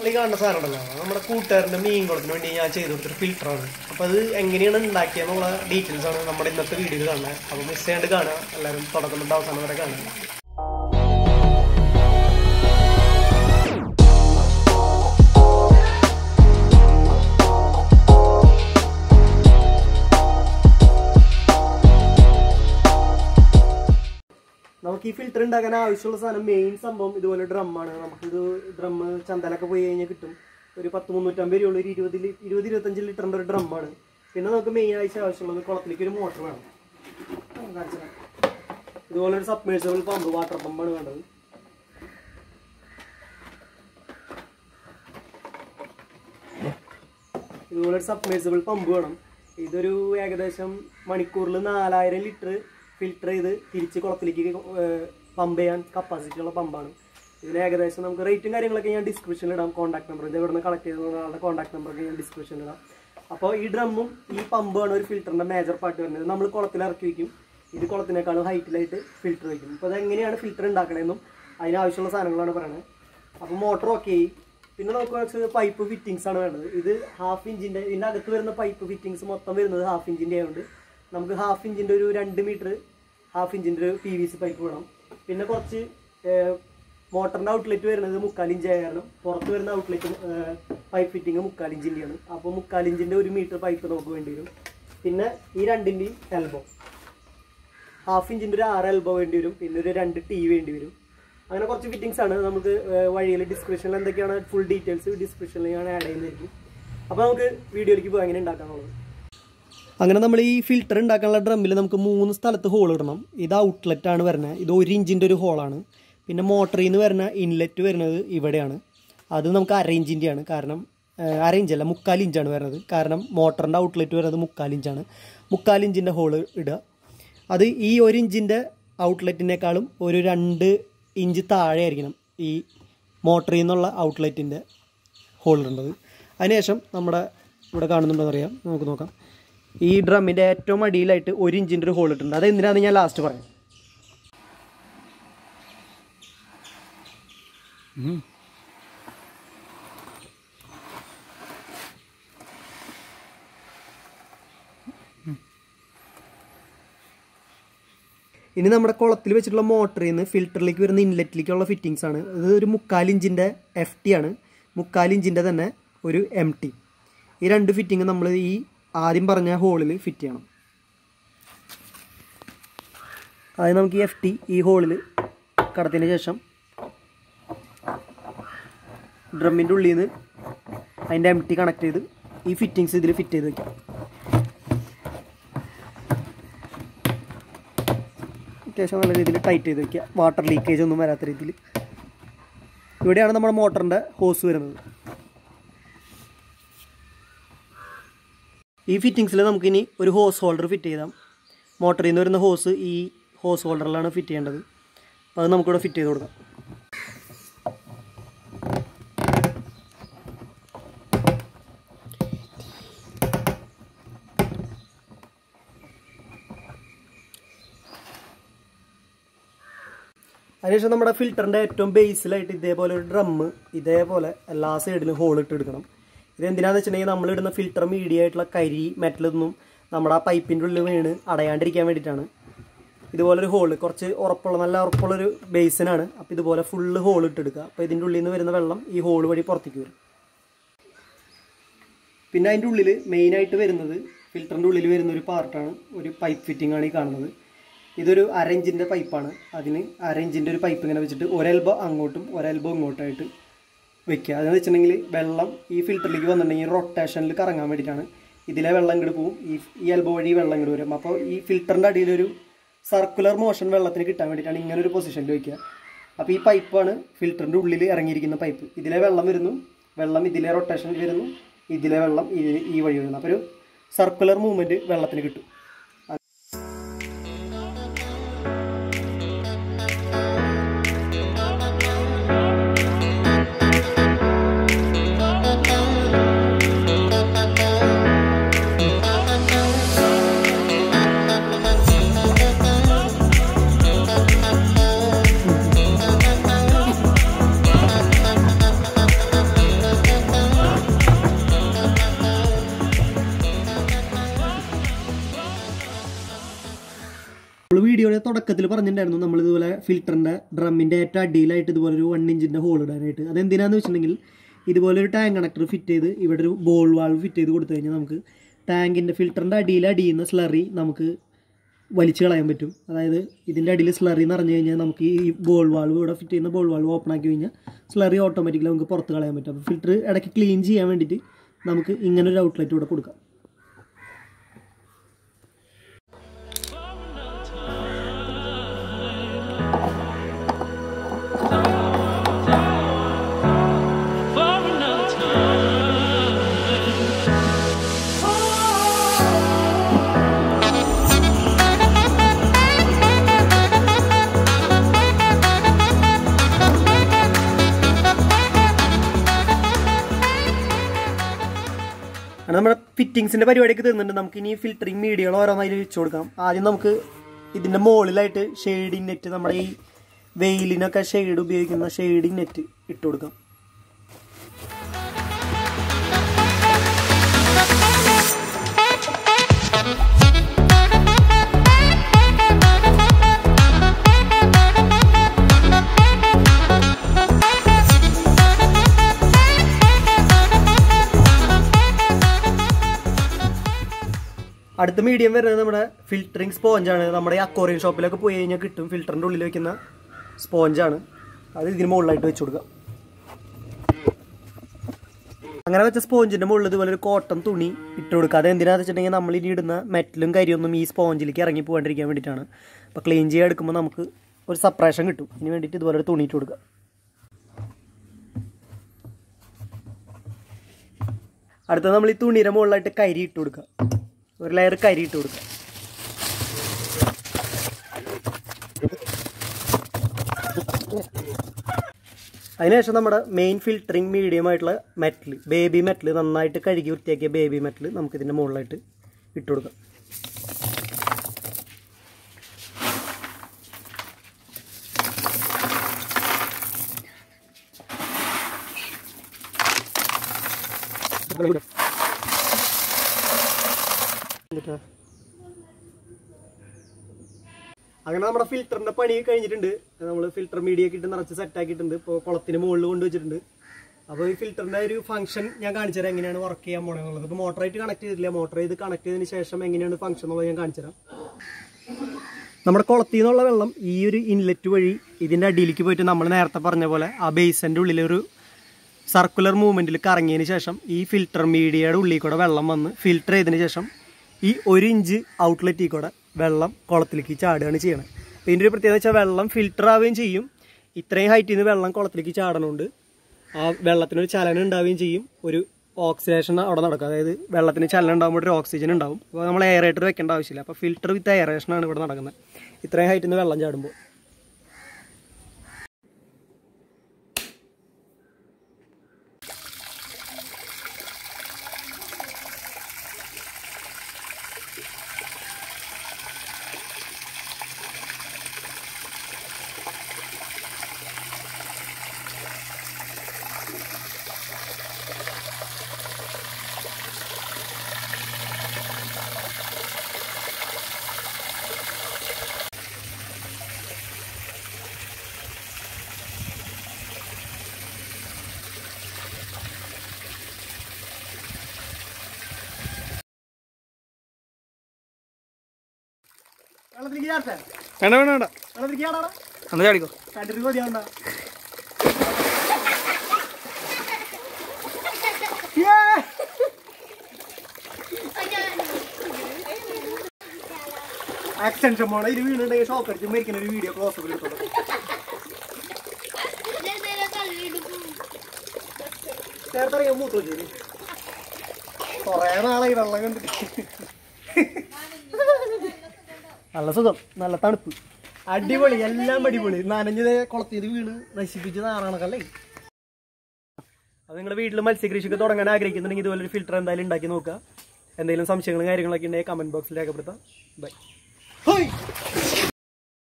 നമ്മൾ ഈ കാണുന്ന സാധനം ഉണ്ടല്ലോ അത് നമ്മുടെ കൂട്ടുകാരൻ്റെ മീൻ കുളത്തിന് വേണ്ടി ഞാൻ ചെയ്ത് കൊടുത്തൊരു ഫിൽറ്ററാണ് അപ്പോൾ അത് എങ്ങനെയാണ് ഉണ്ടാക്കിയെന്നുള്ള ഡീറ്റെയിൽസ് ആണ് നമ്മുടെ ഇന്നത്തെ വീഡിയോയിൽ കാണുന്നത് അപ്പോൾ മിസ് ചെയ്യാണ്ട് കാണുക എല്ലാവരും തുടക്കം തൊട്ട് അവസാനം വരെ കാണുക നമുക്ക് ഈ ഫിൽറ്റർ ഉണ്ടാക്കാൻ ആവശ്യമുള്ള സാധനം മെയിൻ സംഭവം ഇതുപോലെ ഡ്രമ്മാണ് നമുക്കിത് ഡ്രം ചന്തലൊക്കെ പോയി കഴിഞ്ഞാൽ കിട്ടും ഒരു പത്ത് മുന്നൂറ്റമ്പത് രൂപയുള്ള ഒരു ഇരുപത് ലി- ഇരുപത് ഇരുപത്തഞ്ച് ലിറ്ററിൻ്റെ ഒരു ഡ്രമ്മാണ് പിന്നെ നമുക്ക് മെയിൻ ആയിട്ട് ആവശ്യമുള്ളത് കുളത്തിലേക്ക് ഒരു മോട്ടർ വേണം ആ, കാണിച്ചു തരാം. ഇതുപോലെ ഒരു സബ്മേഴ്സിബിൾ പമ്പ് വാട്ടർ പമ്പാണ് വേണ്ടത് ഇതുപോലെ ഒരു സബ്മേഴ്സിബിൾ പമ്പ് വേണം ഇതൊരു ഏകദേശം മണിക്കൂറിൽ നാലായിരം ലിറ്റർ ഫിൽറ്റർ ചെയ്ത് തിരിച്ച് കുളത്തിലേക്ക് പമ്പ് ചെയ്യാൻ കപ്പാസിറ്റി ഉള്ള പമ്പാണ് ഇതിന് ഏകദേശം നമുക്ക് റേറ്റും കാര്യങ്ങളൊക്കെ ഞാൻ ഡിസ്ക്രിപ്ഷനിൽ ഇടാം കോൺടാക്ട് നമ്പർ ഇത് ഇവിടെ നിന്ന് കളക്ട് ചെയ്ത ആളുടെ കോൺടാക്ട് നമ്പറൊക്കെ ഞാൻ ഡിസ്ക്രിപ്ഷനിൽ ഇടാം അപ്പോൾ ഈ ഡ്രമ്മും ഈ പമ്പുമാണ് ഒരു ഫിൽറ്ററിൻ്റെ മേജർ പാർട്ട് വരുന്നത് നമ്മൾ കുളത്തിൽ ഇറക്കി വയ്ക്കും ഇത് കുളത്തിനേക്കാളും ഹൈറ്റിലായിട്ട് ഫിൽറ്റർ വയ്ക്കും അപ്പോൾ അതെങ്ങനെയാണ് ഫിൽറ്റർ ഉണ്ടാക്കണമെന്നും അതിനാവശ്യമുള്ള സാധനങ്ങളാണ് പറയുന്നത് അപ്പോൾ മോട്ടർ ഓക്കെ ആയി പിന്നെ നമുക്ക് കുറച്ച് പൈപ്പ് ഫിറ്റിങ്സ് ആണ് വേണ്ടത് ഇത് ഹാഫ് ഇഞ്ചിന്റെ ഇതിന്റെ അകത്ത് വരുന്ന പൈപ്പ് ഫിറ്റിങ്സ് മൊത്തം വരുന്നത് ഹാഫ് ഇഞ്ചിന്റെ ആയതുകൊണ്ട് നമുക്ക് ഹാഫ് ഇഞ്ചിന്റെ ഒരു രണ്ട് മീറ്റർ ഹാഫ് ഇഞ്ചിന്റെ ഒരു പി വി സി പൈപ്പ് വേണം പിന്നെ കുറച്ച് മോട്ടറിന്റെ ഔട്ട്ലെറ്റ് വരുന്നത് മുക്കാൽ ഇഞ്ച് ആയ കാരണം പുറത്ത് വരുന്ന ഔട്ട്ലെറ്റ് പൈപ്പ് ഫിറ്റിംഗ് മുക്കാൽ ഇഞ്ചിന്റെയാണ് അപ്പോൾ മുക്കാൽ ഇഞ്ചിന്റെ ഒരു മീറ്റർ പൈപ്പ് നമുക്ക് വേണ്ടി വരും പിന്നെ ഈ രണ്ടിന്റെയും എൽബോ ഹാഫ് ഇഞ്ചിന്റെ ഒരു ആറ് എൽബോ വേണ്ടി വരും പിന്നെ ഒരു രണ്ട് ടീ വേണ്ടി വരും അങ്ങനെ കുറച്ച് ഫിറ്റിങ്സ് ആണ് നമുക്ക് വഴിയിൽ ഡിസ്ക്രിപ്ഷനിൽ എന്തൊക്കെയാണ് ഫുൾ ഡീറ്റെയിൽസ് ഡിസ്ക്രിപ്ഷനിൽ ഞാൻ ആഡ് ചെയ്യുന്നതായിരിക്കും അപ്പോൾ നമുക്ക് വീഡിയോയിലേക്ക് പോയി എങ്ങനെ ഉണ്ടാക്കാന്നുള്ളത് അങ്ങനെ നമ്മൾ ഈ ഫിൽറ്റർ ഉണ്ടാക്കാനുള്ള ഡ്രമ്മിൽ നമുക്ക് മൂന്ന് സ്ഥലത്ത് ഹോൾ ഇടണം ഇത് ഔട്ട്ലെറ്റ് ആണ് വരുന്നത് ഇത് ഒരു ഇഞ്ചിൻ്റെ ഒരു ഹോളാണ് പിന്നെ മോട്ടറിൽ നിന്ന് വരുന്ന ഇൻലെറ്റ് വരുന്നത് ഇവിടെയാണ് അത് നമുക്ക് അര ഇഞ്ചിൻ്റെയാണ് കാരണം ഏഹ്, അര ഇഞ്ചല്ല മുക്കാൽ ഇഞ്ചാണ് വരുന്നത് കാരണം മോട്ടറിൻ്റെ ഔട്ട്ലെറ്റ് വരുന്നത് മുക്കാൽ ഇഞ്ചാണ് മുക്കാൽ ഇഞ്ചിൻ്റെ ഹോൾ ഇടുക അത് ഈ ഒരു ഇഞ്ചിൻ്റെ ഔട്ട്ലെറ്റിനേക്കാളും ഒരു രണ്ട് ഇഞ്ച് താഴെ ആയിരിക്കണം ഈ മോട്ടറിൽ നിന്നുള്ള ഔട്ട്ലെറ്റിൻ്റെ ഹോൾ ഇടേണ്ടത് അതിനുശേഷം നമ്മുടെ ഇവിടെ കാണുന്നുണ്ടോ അറിയാം നമുക്ക് നോക്കാം ഈ ഡ്രമ്മിൻ്റെ ഏറ്റവും അടിയിലായിട്ട് ഒരു ഇഞ്ചിൻ്റെ ഒരു ഹോൾ ഇട്ടിട്ടുണ്ട് അത് എന്തിനാണെന്ന് ഞാൻ ലാസ്റ്റ് പറയാം ഇനി നമ്മുടെ കുളത്തിൽ വെച്ചിട്ടുള്ള മോട്ടറിൽ നിന്ന് ഫിൽറ്ററിലേക്ക് വരുന്ന ഇൻലെറ്റിലേക്കുള്ള ഫിറ്റിങ്സ് ആണ് ഇത് ഒരു മുക്കാൽ ഇഞ്ചിൻ്റെ എഫ് ടി ആണ് മുക്കാൽ ഇഞ്ചിൻ്റെ തന്നെ ഒരു എം ടി ഈ രണ്ട് ഫിറ്റിങ് നമ്മൾ ഈ ആദ്യം പറഞ്ഞ ഹോളിൽ ഫിറ്റ് ചെയ്യണം ആദ്യം നമുക്ക് ഈ എഫ് ടി ഈ ഹോളിൽ കടത്തിന് ശേഷം ഡ്രമ്മിൻ്റെ ഉള്ളിൽ നിന്ന് അതിൻ്റെ എം ടി കണക്ട് ചെയ്ത് ഈ ഫിറ്റിങ്സ് ഇതിൽ ഫിറ്റ് ചെയ്ത് വെക്കാം അത്യാവശ്യം നല്ല രീതിയിൽ ടൈറ്റ് ചെയ്ത് വെക്കുക വാട്ടർ ലീക്കേജ് ഒന്നും വരാത്ത രീതിയിൽ ഇവിടെയാണ് നമ്മുടെ മോട്ടറിൻ്റെ ഹോസ് വരുന്നത് ഈ ഫിറ്റിങ്സിൽ നമുക്കിനി ഒരു ഹോസ് ഹോൾഡർ ഫിറ്റ് ചെയ്താം മോട്ടറിൽ നിന്ന് വരുന്ന ഹോസ് ഈ ഹോസ് ഹോൾഡറിലാണ് ഫിറ്റ് ചെയ്യേണ്ടത് അപ്പോൾ അത് നമുക്കിവിടെ ഫിറ്റ് ചെയ്ത് കൊടുക്കാം അതിനുശേഷം നമ്മുടെ ഫിൽറ്ററിൻ്റെ ഏറ്റവും ബേസിലായിട്ട് ഇതേപോലെ ഒരു ഡ്രമ്മ് ഇതേപോലെ എല്ലാ സൈഡിലും ഹോൾ ഇട്ട് എടുക്കണം ഇത് എന്തിനാന്ന് വെച്ചിട്ടുണ്ടെങ്കിൽ നമ്മൾ ഇടുന്ന ഫിൽറ്റർ മീഡിയ ആയിട്ടുള്ള കരി മെറ്റലൊന്നും നമ്മുടെ ആ പൈപ്പിൻ്റെ ഉള്ളിൽ വീണ് അടയാണ്ടിരിക്കാൻ വേണ്ടിയിട്ടാണ് ഇതുപോലെ ഒരു ഹോള് കുറച്ച് ഉറപ്പുള്ള നല്ല ഉറപ്പുള്ളൊരു ബേസിനാണ് അപ്പോൾ ഇതുപോലെ ഫുള്ള് ഹോൾ ഇട്ടെടുക്കുക അപ്പോൾ ഇതിൻ്റെ ഉള്ളിൽ നിന്ന് വരുന്ന വെള്ളം ഈ ഹോൾ വഴി പുറത്തേക്ക് വരും പിന്നെ അതിൻ്റെ ഉള്ളിൽ മെയിനായിട്ട് വരുന്നത് ഫിൽറ്ററിൻ്റെ ഉള്ളിൽ വരുന്ന ഒരു പാർട്ടാണ് ഒരു പൈപ്പ് ഫിറ്റിംഗ് ആണ് ഈ കാണുന്നത് ഇതൊരു അരഞ്ചിൻ്റെ പൈപ്പാണ് അതിന് അരഞ്ചിൻ്റെ ഒരു പൈപ്പ് ഇങ്ങനെ വെച്ചിട്ട് ഒരെൽബോ അങ്ങോട്ടും ഒരെൽബോ ഇങ്ങോട്ടായിട്ട് വെക്കുക അതെന്ന് വെച്ചിട്ടുണ്ടെങ്കിൽ വെള്ളം ഈ ഫിൽറ്ററിലേക്ക് വന്നിട്ടുണ്ടെങ്കിൽ റൊട്ടേഷനിൽ കറങ്ങാൻ വേണ്ടിയിട്ടാണ് ഇതിലെ വെള്ളം ഇങ്ങോട്ട് പോവും ഈ ഈ എൽബോ വഴി വെള്ളം ഇങ്ങോട്ട് വരും അപ്പോൾ ഈ ഫിൽറ്ററിൻ്റെ അടിയിലൊരു സർക്കുലർ മോഷൻ വെള്ളത്തിന് കിട്ടാൻ വേണ്ടിയിട്ടാണ് ഇങ്ങനെ ഒരു പൊസിഷനിൽ വയ്ക്കുക അപ്പോൾ ഈ പൈപ്പാണ് ഫിൽറ്ററിൻ്റെ ഉള്ളിൽ ഇറങ്ങിയിരിക്കുന്ന പൈപ്പ് ഇതിലെ വെള്ളം വരുന്നു വെള്ളം ഇതിലെ റൊട്ടേഷനിൽ വരുന്നു ഇതിലെ വെള്ളം ഈ ഈ വഴി വരുന്നു അപ്പോൾ ഒരു സർക്കുലർ മൂവ്മെൻറ്റ് വെള്ളത്തിന് കിട്ടും വീഡിയോയുടെ തുടക്കത്തിൽ പറഞ്ഞിട്ടുണ്ടായിരുന്നു നമ്മൾ ഇതുപോലെ ഫിൽറ്ററിൻ്റെ ഡ്രമ്മിൻ്റെ ഏറ്റവും അടിയിലായിട്ട് ഇതുപോലെ ഒരു വൺ ഇഞ്ചിൻ്റെ ഹോൾ ഇടാനായിട്ട് അതെന്തിനാന്ന് വെച്ചിട്ടുണ്ടെങ്കിൽ ഇതുപോലെ ഒരു ടാങ്ക് കണക്ടർ ഫിറ്റ് ചെയ്ത് ഇവിടെ ഒരു ബോൾ വാൾവ് ഫിറ്റ് ചെയ്ത് കൊടുത്തു കഴിഞ്ഞാൽ നമുക്ക് ടാങ്കിൻ്റെ ഫിൽറ്ററിൻ്റെ അടിയിൽ അടിയുന്ന സ്ലറി നമുക്ക് വലിച്ചു കളയാൻ പറ്റും അതായത് ഇതിൻ്റെ അടിയിൽ സ്ലറി നിറഞ്ഞു കഴിഞ്ഞാൽ നമുക്ക് ഈ ബോൾ വാൾവ് ഇവിടെ ഫിറ്റ് ചെയ്യുന്ന ബോൾ വാൾവ് ഓപ്പൺ ആക്കി കഴിഞ്ഞാൽ സ്ലറി ഓട്ടോമാറ്റിക്കലി നമുക്ക് പുറത്ത് കളയാൻ പറ്റും അപ്പോൾ ഫിൽറ്റർ ഇടയ്ക്ക് ക്ലീൻ ചെയ്യാൻ വേണ്ടിയിട്ട് നമുക്ക് ഇങ്ങനെ ഒരു ഔട്ട്ലെറ്റ് ഇവിടെ കൊടുക്കാം for another time. അങ്ങനെ നമ്മുടെ ഫിറ്റിങ്സിൻ്റെ പരിപാടിയൊക്കെ തീർന്നുണ്ട് നമുക്ക് ഇനി ഫിൽറ്ററിങ് മീഡിയകൾ ഓരോന്നായി വെച്ച് കൊടുക്കാം ആദ്യം നമുക്ക് ഇതിൻ്റെ മുകളിലായിട്ട് ഷെയ്ഡിങ് നെറ്റ് നമ്മുടെ ഈ വെയിലിനൊക്കെ ഷെയ്ഡ് ഉപയോഗിക്കുന്ന ഷെയ്ഡിങ് നെറ്റ് ഇട്ട് കൊടുക്കാം അടുത്ത മീഡിയം വരുന്നത് നമ്മുടെ ഫിൽറ്ററിങ് സ്പോഞ്ചാണ് നമ്മുടെ ഈ അക്കോറിയം ഷോപ്പിലൊക്കെ പോയി കഴിഞ്ഞാൽ കിട്ടും ഫിൽറ്ററിൻ്റെ ഉള്ളിൽ വെക്കുന്ന സ്പോഞ്ചാണ് അത് ഇതിന് മുകളിലായിട്ട് വെച്ച് കൊടുക്കാം അങ്ങനെ വെച്ച സ്പോഞ്ചിന്റെ മുകളിൽ ഇതുപോലെ ഒരു കോട്ടൺ തുണി ഇട്ട് കൊടുക്കുക അത് എന്തിനാന്ന് വെച്ചിട്ടുണ്ടെങ്കിൽ നമ്മൾ ഇനി ഇടുന്ന മെറ്റലും കരിയൊന്നും ഈ സ്പോഞ്ചിലേക്ക് ഇറങ്ങി പോകാണ്ടിരിക്കാൻ വേണ്ടിയിട്ടാണ് അപ്പോൾ ക്ലീൻ ചെയ്യാൻ എടുക്കുമ്പോൾ നമുക്ക് ഒരു സപ്രേഷൻ കിട്ടും ഇതിന് വേണ്ടിയിട്ട് ഇതുപോലെ ഒരു തുണി ഇട്ട് കൊടുക്കുക അടുത്തത് നമ്മൾ ഈ തുണിയുടെ മുകളിലായിട്ട് കരി ഇട്ട് കൊടുക്കുക ഒരു ലെയർ കരി ഇട്ട് കൊടുക്കുക അതിനുശേഷം നമ്മുടെ മെയിൻ ഫിൽറ്ററിങ് മീഡിയം ആയിട്ടുള്ള മെറ്റൽ ബേബി മെറ്റൽ നന്നായിട്ട് കഴുകി വൃത്തിയാക്കിയ ബേബി മെറ്റൽ നമുക്ക് ഇതിൻ്റെ മുകളിലായിട്ട് ഇട്ട് കൊടുക്കാം എന്നിട്ടാ അങ്ങനെ നമ്മുടെ ഫിൽറ്ററിന്റെ പണി കഴിഞ്ഞിട്ടുണ്ട് നമ്മൾ ഫിൽറ്റർ മീഡിയ ഒക്കെ ഇട്ട് നിറച്ച് സെറ്റ് ആക്കിയിട്ടുണ്ട് ഇപ്പോൾ കുളത്തിന് മുകളിൽ കൊണ്ടുവച്ചിട്ടുണ്ട് അപ്പോൾ ഈ ഫിൽറ്ററിന്റെ ഒരു ഫംഗ്ഷൻ ഞാൻ കാണിച്ചു തരാം എങ്ങനെയാണ് വർക്ക് ചെയ്യാൻ പോണത് എന്നുള്ളത് ഇപ്പോൾ മോട്ടറായിട്ട് കണക്ട് ചെയ്തിട്ടില്ല മോട്ടർ ചെയ്ത് കണക്ട് ചെയ്തതിന് ശേഷം എങ്ങനെയാണ് ഫംഗ്ഷൻ എന്നുള്ളത് ഞാൻ കാണിച്ചു തരാം നമ്മുടെ കുളത്തിൽ നിന്നുള്ള വെള്ളം ഈ ഒരു ഇൻലെറ്റ് വഴി ഇതിൻ്റെ അടിയിലേക്ക് പോയിട്ട് നമ്മൾ നേരത്തെ പറഞ്ഞ പോലെ ആ ബേസിൻ്റെ ഉള്ളിൽ ഒരു സർക്കുലർ മൂവ്മെൻറ്റിൽ കറങ്ങിയതിന് ശേഷം ഈ ഫിൽറ്റർ മീഡിയയുടെ ഉള്ളിൽ കൂടെ വെള്ളം വന്ന് ഫിൽറ്റർ ചെയ്തതിന് ശേഷം ഈ ഒരു ഇഞ്ച് ഔട്ട്ലെറ്റിൽ കൂടെ വെള്ളം കുളത്തിലേക്ക് ചാടുകയാണ് ചെയ്യണത് അപ്പോൾ ഇതിൻ്റെ ഒരു പ്രത്യേകത വെച്ചാൽ വെള്ളം ഫിൽറ്റർ ആവുകയും ചെയ്യും ഇത്രയും ഹൈറ്റിൽ നിന്ന് വെള്ളം കുളത്തിലേക്ക് ചാടണോണ്ട് ആ വെള്ളത്തിനൊരു ചലനം ഉണ്ടാവുകയും ചെയ്യും ഒരു ഓക്സിഡേഷൻ അവിടെ നടക്കും അതായത് വെള്ളത്തിന് ചലനം ഉണ്ടാകുമ്പോൾ ഒരു ഓക്സിജൻ ഉണ്ടാവും അപ്പോൾ നമ്മൾ എയറേറ്റർ വെക്കേണ്ട ആവശ്യമില്ല അപ്പോൾ ഫിൽറ്റർ വിത്ത് എയറേഷനാണ് ഇവിടെ നടക്കുന്നത് ഇത്രയും ഹൈറ്റിൽ നിന്ന് വെള്ളം ചാടുമ്പോൾ വെള്ളത്തിലേക്ക് ചാടട്ടെ വേണ്ട വേണ്ട വേണ്ട വെള്ളത്തിലേക്ക് ചാടാടാ അന്ന് ചാടിക്കോ കണ്ടിട്ട് മതിയാവണ്ട ആക്സെൻഷൻ പോണ ഇത് വീണുണ്ടെങ്കിൽ ഷോക്ക് അടിച്ച് മരിക്കുന്ന ഒരു വീഡിയോ ക്ലോസ് അപ്പ് എടുത്തോളൂ നേരത്തെ അറിയാൻ മൂത്ത് വെച്ചു കൊറേ നാളായി വെള്ളം കണ്ടിട്ട് നല്ല സുഖം നല്ല തണുപ്പ് അടിപൊളി എല്ലാം അടിപൊളി നനഞ്ഞത് കുളത്തിയത് വീണ് നശിപ്പിച്ച് നാറാണക്കല്ലേ അത് നിങ്ങളുടെ വീട്ടിൽ മത്സ്യകൃഷിയൊക്കെ തുടങ്ങാൻ ആഗ്രഹിക്കുന്നുണ്ടെങ്കിൽ ഇതുപോലെ ഒരു ഫിൽറ്റർ എന്തായാലും ഉണ്ടാക്കി നോക്കുക എന്തെങ്കിലും സംശയങ്ങളും കാര്യങ്ങളൊക്കെ ഉണ്ടെങ്കിൽ കമന്റ് ബോക്സിൽ രേഖപ്പെടുത്താം ബൈ